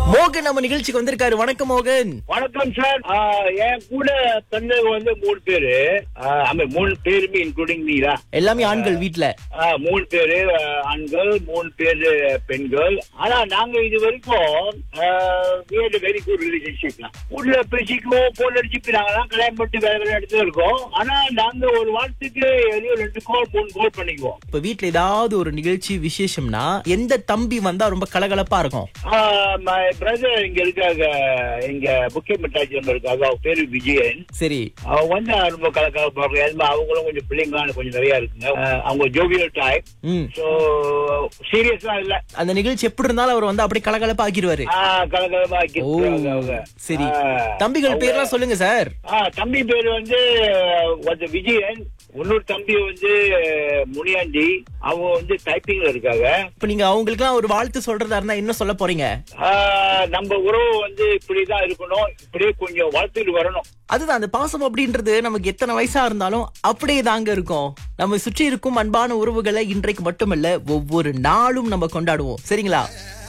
மோகன் நம்ம நிகழ்ச்சிக்கு வந்திருக்காரு வணக்கம் மோகன் வணக்கம் சார் ஆ, என் கூட பிறந்தவங்க வந்து மூணு பேரு ஆ, ஆமா மூணு பேருமே இன்க்ளூடிங் நீரா எல்லாமே ஆண்கள் வீட்ல ஆ, மூணு பேரு ஆ, ஆண்கள் மூணு பேரு பெண்கள் ஆனா நாங்க இது வரைக்கும் வெரி குட் ரிலேஷன்ஷிப் தான் ஊர்ல பேசிக்குவோம் போன் அடிச்சுட்டு நாங்கெல்லாம் கல்யாணம் பண்ணிட்டு வேற வேற இடத்துல இருக்கோம் ஆனா நாங்க ஒரு வாரத்துக்கு எதையோ ரெண்டு கால் மூணு கால் பண்ணிக்குவோம் இப்ப வீட்ல ஏதாவது ஒரு நிகழ்ச்சி விசேஷம்னா எந்த தம்பி வந்தா ரொம்ப கலகலப்பா இருக்கும் மை பிரதர் இங்க இருக்காங்க இங்க முக்கிய மிட்டாச்சி ஒன்று இருக்காங்க அவ பேரு விஜயன் சரி அவங்க வந்து ரொம்ப கலக்கலப்பாங்க அவங்களும் கொஞ்சம் பிள்ளைங்களான கொஞ்சம் நிறைய இருக்குங்க அஹ் அவங்க ஜோவியல் டைப் ம் ஸோ சீரியஸா இல்ல அந்த நிகழ்ச்சி எப்படி இருந்தாலும் அவர் வந்து அப்படியே கலகலப்பா ஆக்கிடுவாரு ஆஹ் கலகலமா ஓ ஆக்கிடுறாங்க அவங்க சரி ஆஹ் தம்பிகள் அவங்க- பேர்லாம் சொல்லுங்க சார் ஆஹ் தம்பி பேர் வந்து வந்து விஜயன் இன்னொரு தம்பி வந்து முனியாண்டி அவங்க வந்து டைப்பிங்ல இருக்காங்க இப்ப நீங்க அவங்களுக்குலாம் ஒரு வாழ்த்து சொல்றதா இருந்தா என்ன சொல்ல போறீங்க ஆஹ் நம்ம உறவு வந்து இப்படிதான் இருக்கணும் இப்படியே கொஞ்சம் வளர்த்துட்டு வரணும் அதுதான் அந்த பாசம் அப்படின்றது நமக்கு எத்தனை வயசா இருந்தாலும் அப்படியே தாங்க இருக்கும் நம்ம சுற்றி இருக்கும் அன்பான உறவுகளை இன்றைக்கு மட்டுமல்ல ஒவ்வொரு நாளும் நம்ம கொண்டாடுவோம் சரிங்களா